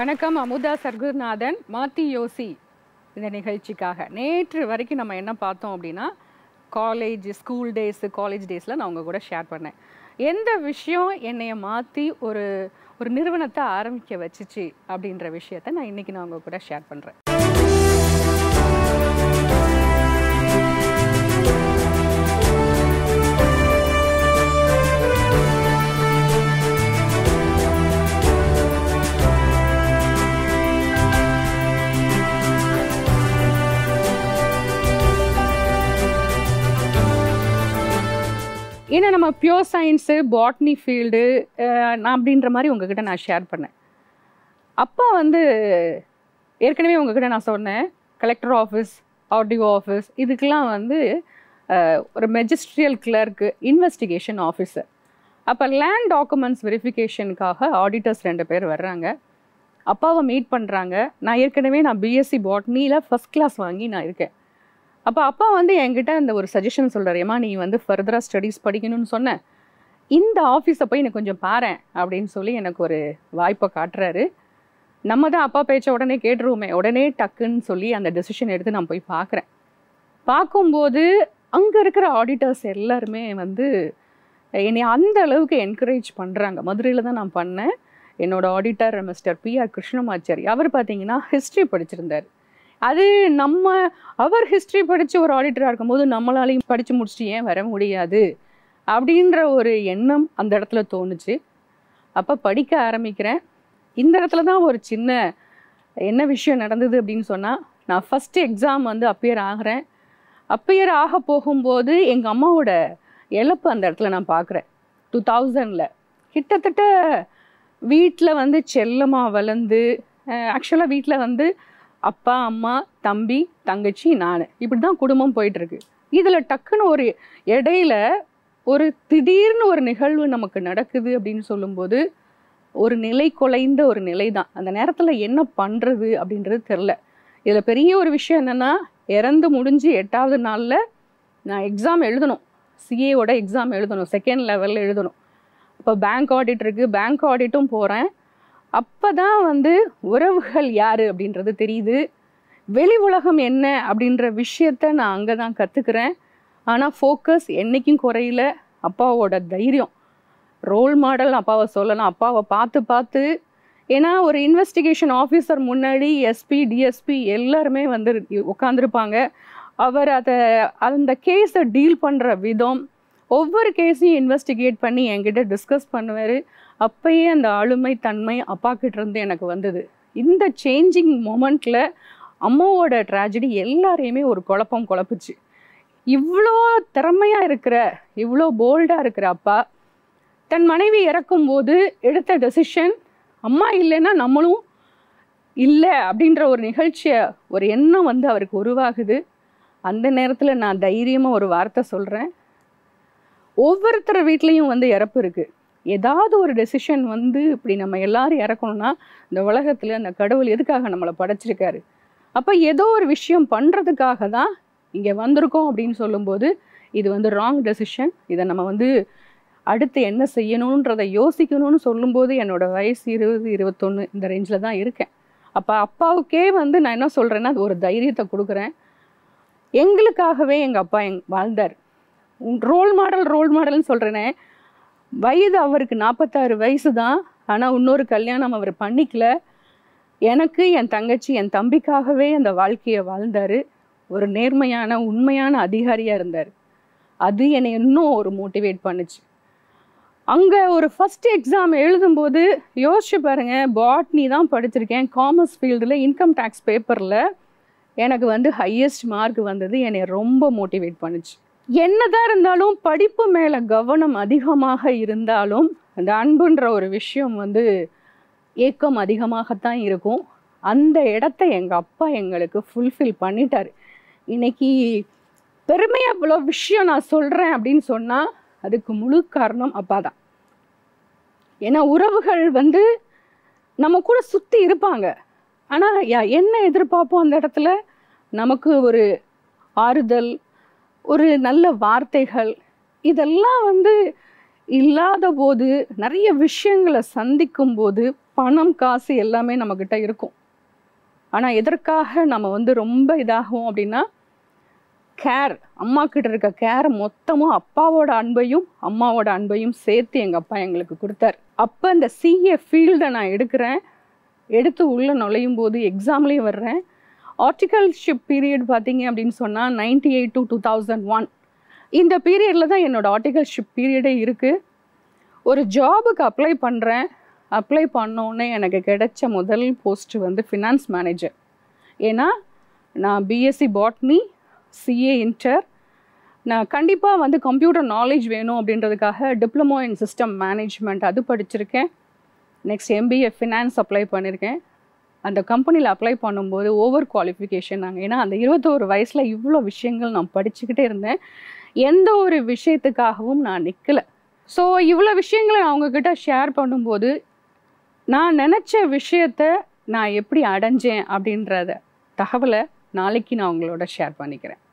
வணக்கம் அமுதா சர்க்குருநாதன் மாத்தி யோசி இந்த நிகழ்ச்சிக்காக நேற்று வரைக்கும் நம்ம என்ன பார்த்தோம் அப்படின்னா காலேஜ் ஸ்கூல் டேஸு காலேஜ் டேஸில் நான் உங்க கூட ஷேர் பண்ணேன் எந்த விஷயம் என்னைய மாற்றி ஒரு ஒரு நிறுவனத்தை ஆரம்பிக்க வச்சுச்சு அப்படின்ற விஷயத்த நான் இன்னைக்கு நான் உங்க கூட ஷேர் பண்ணுறேன் ஏன்னா நம்ம பியூர் சயின்ஸு பாட்னி ஃபீல்டு நான் அப்படின்ற மாதிரி உங்ககிட்ட நான் ஷேர் பண்ணேன் அப்பா வந்து ஏற்கனவே உங்ககிட்ட நான் சொன்னேன் கலெக்டர் ஆஃபீஸ் ஆர்டிஓ ஆஃபீஸ் இதுக்கெல்லாம் வந்து அஹ், ஒரு மெஜிஸ்ட்ரியல் கிளர்க்கு இன்வெஸ்டிகேஷன் ஆஃபீஸர் அப்போ லேண்ட் டாக்குமெண்ட்ஸ் வெரிஃபிகேஷனுக்காக ஆடிட்டர்ஸ் ரெண்டு பேர் வர்றாங்க அப்பாவை மீட் பண்ணுறாங்க நான் ஏற்கனவே நான் பிஎஸ்சி பாட்னியில் ஃபஸ்ட் கிளாஸ் வாங்கி நான் இருக்கேன் அப்போ அப்பா வந்து என்கிட்ட அந்த ஒரு சஜஷன் சொல்கிறார் ஏமா நீ வந்து ஃபர்தராக ஸ்டடீஸ் படிக்கணும்னு சொன்ன இந்த ஆஃபீஸை போய் எனக்கு கொஞ்சம் பாரேன் அப்படின்னு சொல்லி எனக்கு ஒரு வாய்ப்பை காட்டுறாரு நம்ம தான் அப்பா பேச்ச உடனே கேட்டுருவோமே உடனே டக்குன்னு சொல்லி அந்த டெசிஷன் எடுத்து நான் போய் பார்க்குறேன் பார்க்கும்போது அங்கே இருக்கிற ஆடிட்டர்ஸ் எல்லாருமே வந்து என்னை அந்த அளவுக்கு என்கரேஜ் பண்ணுறாங்க மதுரையில் தான் நான் பண்ணேன் என்னோட auditor mister P R Krishnamachari அவர் பார்த்தீங்கன்னா ஹிஸ்ட்ரி படிச்சிருந்தார் அது நம்ம அவர் ஹிஸ்ட்ரி படித்த ஒரு ஆடிட்டராக இருக்கும்போது நம்மளாலையும் படித்து முடிச்சுட்டு ஏன் வர முடியாது அப்படின்ற ஒரு எண்ணம் அந்த இடத்துல தோணுச்சு அப்போ படிக்க ஆரம்பிக்கிறேன் இந்த இடத்துல தான் ஒரு சின்ன என்ன விஷயம் நடந்தது அப்படின்னு சொன்னால் நான் ஃபஸ்ட்டு எக்ஸாம் வந்து அப்பியர் ஆகிறேன் அப்பியர் ஆக போகும்போது எங்கள் அம்மாவோட இழப்பு அந்த இடத்துல நான் பார்க்குறேன் டூ தௌசண்டில் கிட்டத்தட்ட வீட்டில் வந்து செல்லமாக வளர்ந்து ஆக்சுவலாக வீட்டில் வந்து அப்பா அம்மா தம்பி தங்கச்சி நான் இப்படி தான் குடும்பம் போயிட்டுருக்கு இதில் டக்குன்னு ஒரு இடையில ஒரு திடீர்னு ஒரு நிகழ்வு நமக்கு நடக்குது அப்படின்னு சொல்லும்போது ஒரு நிலை குலைந்த ஒரு நிலை தான் அந்த நேரத்தில் என்ன பண்ணுறது அப்படின்றது தெரில இதில் பெரிய ஒரு விஷயம் என்னென்னா இறந்து முடிஞ்சு எட்டாவது நாளில் நான் எக்ஸாம் எழுதணும் சிஏவோட எக்ஸாம் எழுதணும் செகண்ட் லெவலில் எழுதணும் அப்போ பேங்க் ஆடிட் இருக்குது பேங்க் ஆடிட்டும் போகிறேன் அப்போ தான் வந்து உறவுகள் யார் அப்படின்றது தெரியுது வெளி உலகம் என்ன அப்படின்ற விஷயத்த நான் அங்கே தான் கற்றுக்கிறேன் ஆனால் ஃபோக்கஸ் என்றைக்கும் குறையில அப்பாவோட தைரியம் ரோல் மாடல் அப்பாவை சொல்லலாம் அப்பாவை பார்த்து பார்த்து ஏன்னா ஒரு இன்வெஸ்டிகேஷன் ஆஃபீஸர் முன்னாடி எஸ்பி டிஎஸ்பி எல்லாருமே வந்து உட்காந்துருப்பாங்க அவர் அதை அந்த கேஸை டீல் பண்ணுற விதம் ஒவ்வொரு கேஸையும் இன்வெஸ்டிகேட் பண்ணி என்கிட்ட டிஸ்கஸ் பண்ணுவார் அப்பயே அந்த ஆளுமை தன்மை அப்பா கிட்ட இருந்து எனக்கு வந்தது இந்த சேஞ்சிங் மொமெண்ட்டில் அம்மாவோட ட்ராஜடி எல்லாரையுமே ஒரு குழப்பம் குழப்புச்சு இவ்வளோ திறமையாக இருக்கிற இவ்வளோ போல்டாக இருக்கிற அப்பா தன் மனைவி இறக்கும்போது எடுத்த டெசிஷன் அம்மா இல்லைன்னா நம்மளும் இல்லை அப்படின்ற ஒரு நிகழ்ச்சியை ஒரு எண்ணம் வந்து அவருக்கு உருவாகுது அந்த நேரத்தில் நான் தைரியமாக ஒரு வார்த்தை சொல்கிறேன் ஒவ்வொருத்தர் வீட்லேயும் வந்து இறப்பு இருக்குது ஏதாவது ஒரு டெசிஷன் வந்து இப்படி நம்ம எல்லாரும் இறக்கணும்னா இந்த உலகத்தில் அந்த கடவுள் எதுக்காக நம்மளை படைச்சிருக்காரு அப்போ ஏதோ ஒரு விஷயம் பண்ணுறதுக்காக தான் இங்கே வந்திருக்கோம் அப்படின்னு சொல்லும்போது இது வந்து ராங் டெசிஷன் இதை நம்ம வந்து அடுத்து என்ன செய்யணுன்றதை யோசிக்கணும்னு சொல்லும்போது என்னோட வயசு இருபது இருபத்தொன்று இந்த ரேஞ்சில் தான் இருக்கேன் அப்போ அப்பாவுக்கே வந்து நான் என்ன சொல்கிறேன்னா அது ஒரு தைரியத்தை கொடுக்குறேன் எங்களுக்காகவே எங்கள் அப்பா எங் வாழ்ந்தார் ரோல் மாடல் ரோல் மாடல்னு சொல்கிறேனே வயது அவருக்கு நாற்பத்தாறு வயசு தான் ஆனால் இன்னொரு கல்யாணம் அவர் பண்ணிக்கல எனக்கு என் தங்கச்சி என் தம்பிக்காகவே அந்த வாழ்க்கையை வாழ்ந்தார் ஒரு நேர்மையான உண்மையான அதிகாரியாக இருந்தார் அது என்னை இன்னும் ஒரு மோட்டிவேட் பண்ணுச்சு அங்கே ஒரு ஃபஸ்ட் எக்ஸாம் எழுதும்போது யோசிச்சு பாருங்க பாட்னி தான் படிச்சிருக்கேன் காமர்ஸ் ஃபீல்டில் இன்கம் டேக்ஸ் பேப்பரில் எனக்கு வந்து ஹையஸ்ட் மார்க் வந்தது என்னை ரொம்ப மோட்டிவேட் பண்ணுச்சு என்னதான் இருந்தாலும் படிப்பு மேலே கவனம் அதிகமாக இருந்தாலும் அந்த அன்புன்ற ஒரு விஷயம் வந்து ஏக்கம் அதிகமாகத்தான் இருக்கும் அந்த இடத்த எங்கள் அப்பா எங்களுக்கு ஃபுல்ஃபில் பண்ணிட்டாரு இன்னைக்கு பெருமையாக இவ்வளோ விஷயம் நான் சொல்கிறேன் அப்படின்னு சொன்னால் அதுக்கு முழு காரணம் அப்பா தான் ஏன்னா உறவுகள் வந்து நம்ம கூட சுற்றி இருப்பாங்க ஆனால் என்ன எதிர்பார்ப்போம் அந்த இடத்துல நமக்கு ஒரு ஆறுதல் ஒரு நல்ல வார்த்தைகள் இதெல்லாம் வந்து இல்லாத போது நிறைய விஷயங்களை சந்திக்கும் போது பணம் காசு எல்லாமே நம்மக்கிட்ட இருக்கும் ஆனால் எதற்காக நம்ம வந்து ரொம்ப இதாகும் அப்படின்னா கேர் அம்மா கிட்ட இருக்க கேர் மொத்தமும் அப்பாவோட அன்பையும் அம்மாவோட அன்பையும் சேர்த்து எங்கள் அப்பா எங்களுக்கு கொடுத்தார் அப்போ இந்த சிஏ ஃபீல்டை நான் எடுக்கிறேன் எடுத்து உள்ளே நுழையும் போது எக்ஸாம்லேயும் வர்றேன் ஆர்டிகல்ஷிப் பீரியட் பார்த்தீங்க அப்படின்னு சொன்னால் ninety eight to two thousand one இந்த பீரியடில் தான் என்னோட ஆர்டிகல்ஷிப் பீரியடே இருக்குது ஒரு ஜாபுக்கு அப்ளை பண்ணுறேன் அப்ளை பண்ணோன்னே எனக்கு கிடைச்ச முதல் போஸ்ட் வந்து ஃபினான்ஸ் மேனேஜர் ஏன்னா நான் பிஎஸ்சி பாட்னி சிஏ இன்டர் நான் கண்டிப்பாக வந்து கம்ப்யூட்டர் நாலேஜ் வேணும் அப்படின்றதுக்காக டிப்ளமோ இன் சிஸ்டம் மேனேஜ்மெண்ட் அது படிச்சிருக்கேன் நெக்ஸ்ட் எம்பிஏ ஃபினான்ஸ் அப்ளை பண்ணியிருக்கேன் அந்த கம்பெனியில் அப்ளை பண்ணும்போது ஓவர் குவாலிஃபிகேஷன் நாங்கள் ஏன்னா அந்த இருபத்தோரு வயசில் இவ்வளோ விஷயங்கள் நான் படிச்சுக்கிட்டே இருந்தேன் எந்த ஒரு விஷயத்துக்காகவும் நான் நிற்கலை ஸோ இவ்வளோ விஷயங்களை நான் உங்ககிட்ட ஷேர் பண்ணும்போது நான் நினச்ச விஷயத்த நான் எப்படி அடைஞ்சேன் அப்படின்றத தகவலை நாளைக்கு நான் உங்களோட ஷேர் பண்ணிக்கிறேன்